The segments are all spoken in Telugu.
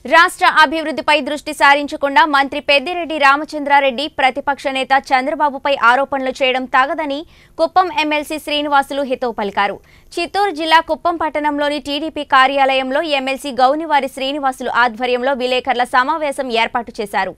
రాష్ట్ర అభివృద్ధిపై దృష్టి సారించకుండా మంత్రి పెద్దిరెడ్డి రామచంద్రారెడ్డి ప్రతిపక్ష నేత చంద్రబాబుపై ఆరోపణలు చేయడం తగదని కుప్పం ఎమ్మెల్సీ శ్రీనివాసులు హితవు పలికారు చిత్తూరు జిల్లా కుప్పం పట్టణంలోని టీడీపీ కార్యాలయంలో ఎమ్మెల్సీ గౌనివారి శ్రీనివాసులు ఆధ్వర్యంలో విలేకరుల సమావేశం ఏర్పాటు చేశారు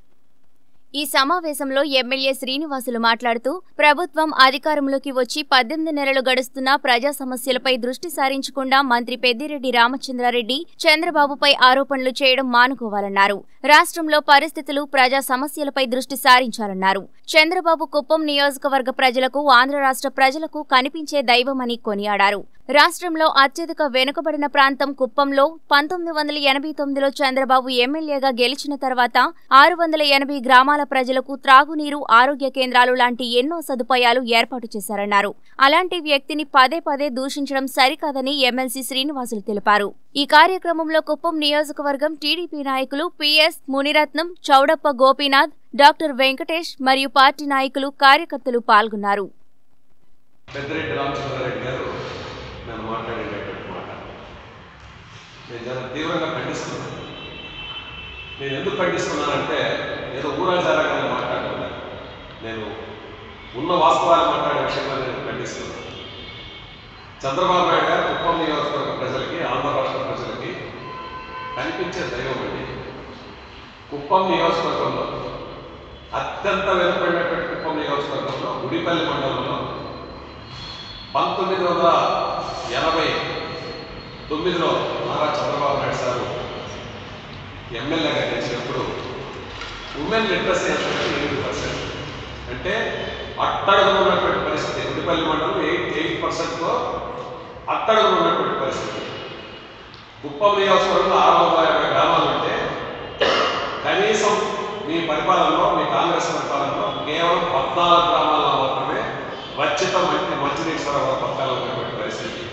ఈ సమావేశంలో ఎమ్మెల్యే శ్రీనివాసులు మాట్లాడుతూ ప్రభుత్వం అధికారంలోకి వచ్చి పద్దెనిమిది నెలలు గడుస్తున్నా ప్రజా సమస్యలపై దృష్టి సారించకుండా మంత్రి పెద్దిరెడ్డి రామచంద్రారెడ్డి చంద్రబాబుపై ఆరోపణలు చేయడం మానుకోవాలన్నారు రాష్ట్రంలో పరిస్థితులు ప్రజా సమస్యలపై దృష్టి సారించాలన్నారు చంద్రబాబు కుప్పం నియోజకవర్గ ప్రజలకు ఆంధ్ర రాష్ట్ర ప్రజలకు కనిపించే దైవమని కొనియాడారు రాష్ట్రంలో అత్యధిక వెనుకబడిన ప్రాంతం కుప్పంలో పంతొమ్మిది వందల ఎనభై తొమ్మిదిలో చంద్రబాబు ఎమ్మెల్యేగా గెలిచిన తర్వాత ఆరు వందల ఎనభై గ్రామాల ప్రజలకు త్రాగునీరు ఆరోగ్య కేంద్రాలు లాంటి ఎన్నో సదుపాయాలు ఏర్పాటు చేశారన్నారు అలాంటి వ్యక్తిని పదే పదే దూషించడం సరికాదని ఎమ్మెల్సీ శ్రీనివాసులు తెలిపారు ఈ కార్యక్రమంలో కుప్పం నియోజకవర్గం టీడీపీ నాయకులు పిఎస్ మునిరత్నం చౌడప్ప గోపీనాథ్ డాక్టర్ వెంకటేష్ మరియు పార్టీ నాయకులు కార్యకర్తలు పాల్గొన్నారు పెద్దిరెడ్డి రామచంద్రారెడ్డి గారు నేను మాట్లాడేటటువంటి మాట నేను చాలా తీవ్రంగా ఖండిస్తున్నాను నేను ఎందుకు ఖండిస్తున్నానంటే ఏదో ఊరాచారంగా మాట్లాడుతున్నాను నేను ఉన్న వాస్తవాలు మాట్లాడే విషయంలో నేను ఖండిస్తున్నాను చంద్రబాబు నాయుడు గారు కుప్పం నియోజకవర్గ ప్రజలకి ఆంధ్ర రాష్ట్ర ప్రజలకి కనిపించే దైవం అండి కుప్పం నియోజకవర్గంలో అత్యంత వెనుకబడినటువంటి కుప్పం నియోజకవర్గంలో గుడిపల్లి మండలంలో పంతొమ్మిది వందల ఎనభై తొమ్మిదిలో నారా చంద్రబాబు నాయుడు సారు ఎమ్మెల్యేగా గెలిచినప్పుడు ఉమెన్ లిటరసీ అంటే ఎనిమిది పర్సెంట్ అంటే అట్టడుగు ఉన్నటువంటి పరిస్థితి గుడిపల్లి మండలం ఎయిట్ ఎయిట్ పర్సెంట్తో అట్టడుగు ఉన్నటువంటి పరిస్థితి కుప్పం నియోజకవర్గంలో ఆరు వందల యాభై గ్రామాలు ఉంటే కనీసం మీ పరిపాలనలో మీ కాంగ్రెస్ పరిపాలనలో కేవలం పద్నాలుగు గ్రామాల్లో మాత్రమే వచ్చిత మంచి మంచినీటి సరఫరా పథకాలు ఉన్నటువంటి పరిస్థితి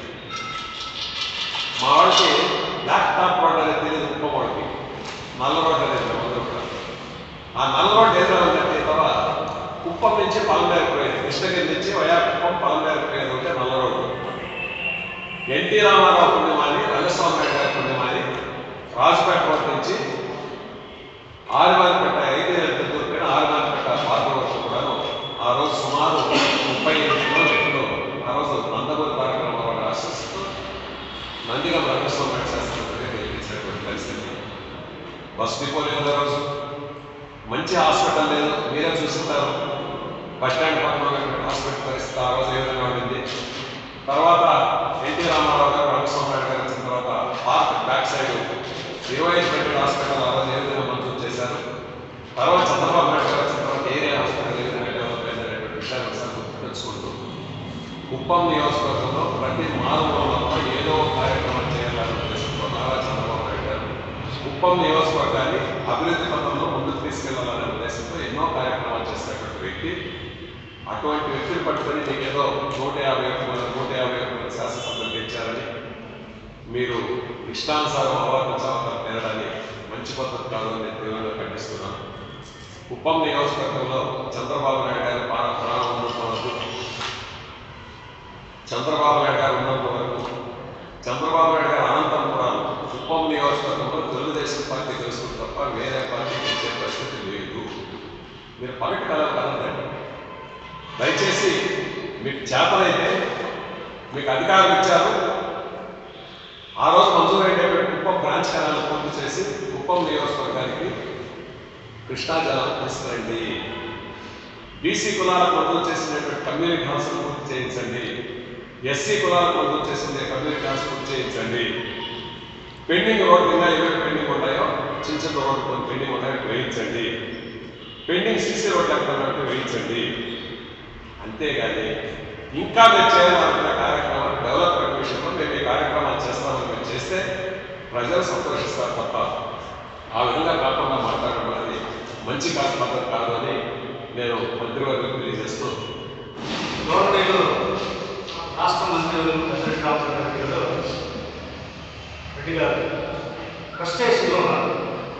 మా వాడికి ల్యాప్టాప్ రోడ్ అనేది తెలియదు కుప్పం వాడికి నల్ల రోడ్ అనేది అందరూ కూడా ఆ నల్ల రోడ్ ఏదో ఉందంటే తవ కుప్పం నుంచి పలమేర పోయేది కృష్ణగిరి నుంచి వయా కుప్పం పలమేర పోయేది ఉంటే నల్ల రోడ్డు ఎన్టీ రామారావు పుణ్యమాని రంగస్వామి నాయుడు గారి పుణ్యమాని రాజపేట రోడ్ నుంచి ఆరుమారిపేట ఐదు ఎంత దూరమైన ఆరుమారిపేట పాత వరకు కూడాను ఆ రోజు సుమారు ముప్పై ఎనిమిది కిలోమీటర్లు ఆ రోజు నందమూరి కార్యక్రమం ఆశిస్తూ నందిగం రంగస్వామి నాయుడు శాస్త్రి గెలిపించినటువంటి పరిస్థితి బస్ డిపో లేదు ఆ రోజు మంచి హాస్పిటల్ లేదు మీరే చూస్తుంటారు బస్ స్టాండ్ పక్కన ఉన్నటువంటి హాస్పిటల్ పరిస్థితి ఆ రోజు ఏ విధంగా ఉండింది తర్వాత ఎన్టీ రామారావు గారు రంగస్వామి నాయుడు గారు వచ్చిన తర్వాత పార్క్ బ్యాక్ సైడ్ ఇరవై ఐదు బెడ్ హాస్పిటల్ ఆ రోజు ఏ విధంగా మంజూరు చేశారు తర్వాత చంద్రబాబు నాయుడు గారు వచ్చిన తర్వాత ఏరియా హాస్పిటల్ ఏ విధంగా డెవలప్ అయిందనేటువంటి విషయాన్ని ఒకసారి గుర్తు తెచ్చుకుంటూ కుప్పం నియోజకవర్గంలో ప్రతి మారుమూలలో ఏదో ఒక కార్యక్రమం చేయాలనే ఉద్దేశంతో నారా చంద్రబాబు నాయుడు గారు కుప్పం నియోజకవర్గాన్ని అభివృద్ధి పథంలో ముందుకు తీసుకెళ్లాలనే ఉద్దేశంతో ఎన్నో కార్యక్రమాలు చేసినటువంటి వ్యక్తి అటువంటి వ్యక్తిని పట్టుకొని మీకు ఏదో నూట యాభై ఒక్క మంది నూట యాభై ఒక్క మంది శాసనసభ్యులు తెచ్చారని మీరు ఇష్టానుసారం అవలంబించాలని తినడాన్ని మంచి పద్ధతి కాదు అని నేను తీవ్రంగా ఖండిస్తున్నాను కుప్పం నియోజకవర్గంలో చంద్రబాబు నాయుడు గారి ప్రాణ ప్రాణం ఉన్నంత వరకు చంద్రబాబు నాయుడు గారు ఉన్నంత వరకు చంద్రబాబు నాయుడు గారు అనంతరం కూడా కుప్పం నియోజకవర్గంలో తెలుగుదేశం పార్టీ తెలుసుకుని తప్ప వేరే పార్టీ గెలిచే పరిస్థితి లేదు మీరు పగటి కలర్ కలదండి దయచేసి మీకు చేతనైతే మీకు అధికారం ఇచ్చారు ఆ రోజు మంజూరైనటువంటి కుప్పం బ్రాంచ్ కెనాల్ పూర్తి చేసి కుప్పం నియోజకవర్గానికి కృష్ణా జలం తీసుకురండి బీసీ కులాలకు మంజూరు చేసినటువంటి కమ్యూనిటీ హాస్టల్ పూర్తి చేయించండి ఎస్సీ కులాలకు మంజూరు చేసిన కమ్యూనిటీ హాస్టల్ పూర్తి చేయించండి పెండింగ్ రోడ్డు ఇంకా ఏమేమి పెండింగ్ ఉంటాయో చిన్న చిన్న రోడ్డు కొన్ని పెండింగ్ ఉంటాయో వేయించండి పెండింగ్ సీసీ రోడ్లు ఎక్కడ ఉన్నట్టు వేయించండి అంతేగాని ఇంకా మీరు చేయాలనుకున్న కార్యక్రమాలు డెవలప్మెంట్ విషయంలో మేము ఈ కార్యక్రమాలు చేస్తామని మీరు చేస్తే ప్రజలు సంతోషిస్తారు తప్ప ఆ విధంగా కాకుండా మాట్లాడడం అనేది మంచి కాదు పద్ధతి కాదు అని నేను మంత్రివర్గం తెలియజేస్తూ గవర్నమెంట్ రాష్ట్ర మంత్రివర్గం పెద్దరెడ్డి రామచంద్ర గారు రెడ్డి గారు ఫ్రస్ట్రేషన్లో ఉన్నారు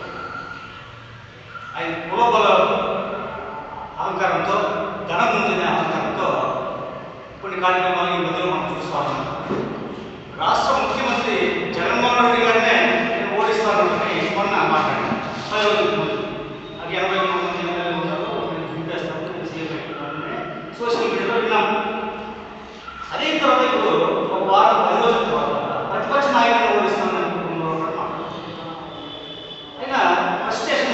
ఆయన కులబల అలంకారంతో ధనం ఉందనే అలంకారంతో కొన్ని కార్యక్రమాలు ఈ మధ్యలో మనం చూస్తా ఉన్నాం రాష్ట్ర ముఖ్యమంత్రి జగన్మోహన్ రెడ్డి గారినే నేను ఓడిస్తానని మొన్న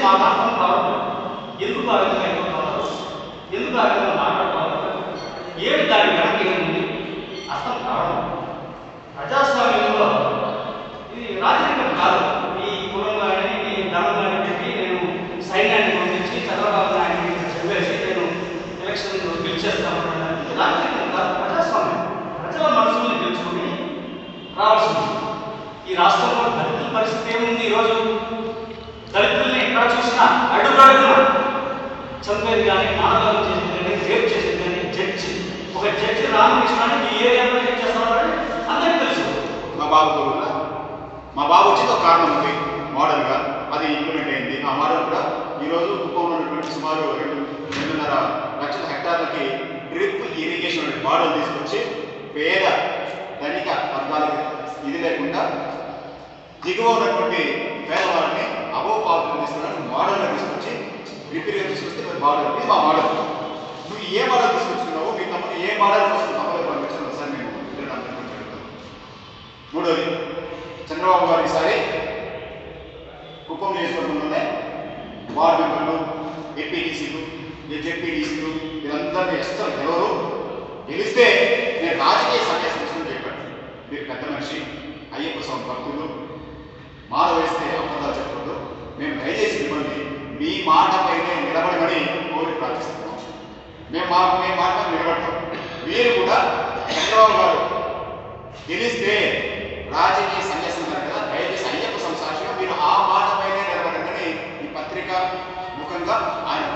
మాకు అర్థం కావడం ఎందుకు ఆ విధంగా అయిపోతున్నారు ఎందుకు ఆ విధంగా మాట్లాడుతున్నారు ఏమి దాని వెనక్కి ఉంది అర్థం కావడం ప్రజాస్వామ్యంలో ఇది రాజకీయం కాదు ఈ కులం కానీ ఈ ధనం కానీ పెట్టి నేను సైన్యాన్ని పంపించి చంద్రబాబు నాయుడిని ఇక్కడ చెప్పేసి నేను ఎలక్షన్ గెలిచేస్తాను ఇది రాజకీయం కాదు ప్రజాస్వామ్యం ప్రజల మనసుల్ని గెలుచుకుని రావాల్సింది ఈ రాష్ట్రంలో దళితుల పరిస్థితి ఏముంది ఈరోజు దళితుల్ని ఎక్కడ చూసినా అడుగడుగున చంపేది కానీ మానవాళం చేసేది కానీ రేప్ చేసేది కానీ జడ్జి ఒక జడ్జి రామకృష్ణాన్ని ఈ ఏరియాలో ఏం చేస్తున్నారని అందరికీ తెలుసు మా బాబుతో కూడా మా బాబు వచ్చింది ఒక కారణం ఉంది మోడల్గా అది ఇంప్లిమెంట్ అయింది ఆ మోడల్ కూడా ఈరోజు కుప్పంలో ఉన్నటువంటి సుమారు రెండు రెండున్నర లక్షల హెక్టార్లకి డ్రిప్ ఇరిగేషన్ అనే మోడల్ తీసుకొచ్చి పేద ధనిక వర్గాలకి ఇది లేకుండా దిగువ ఉన్నటువంటి పేదవాళ్ళని అబో పాత్రలు తీసుకున్న మోడల్ని తీసుకొచ్చి డ్రిప్ ఇరిగేషన్ తీసుకొస్తే మరి మోడల్ ఇది మా మోడల్ నువ్వు ఏ మోడల్ తీసుకొచ్చుకున్నావు మీ తమ్ముడు ఏ మోడల్ కోసం అమలు పంపించాను ఒకసారి నేను వినడానికి జరుగుతుంది మూడోది చంద్రబాబు గారు ఈసారి కుప్పం నియోజకవర్గంలోనే వార్డు మెంబర్లు ఎంపీటీసీలు జెడ్పీటీసీలు వీరందరినీ అస్సలు ఎవరు గెలిస్తే నేను రాజకీయ సన్యాసం తీసుకుని చెప్పాడు మీరు పెద్ద మనిషి అయ్యప్ప స్వామి భక్తులు మాల వేస్తే అబద్ధాలు చెప్పకూడదు మేము దయచేసి మిమ్మల్ని మీ మాట పైనే నిలబడమని కోరి ప్రార్థిస్తున్నాం మేము మా మేము మాట మీద నిలబడతాం మీరు కూడా చంద్రబాబు గారు గెలిస్తే రాజకీయ సన్యాసం అన్నారు కదా దయచేసి అయ్యప్ప సంసాక్షిగా మీరు ఆ మాట పైనే నిలబడండి ఈ పత్రిక ముఖంగా ఆయన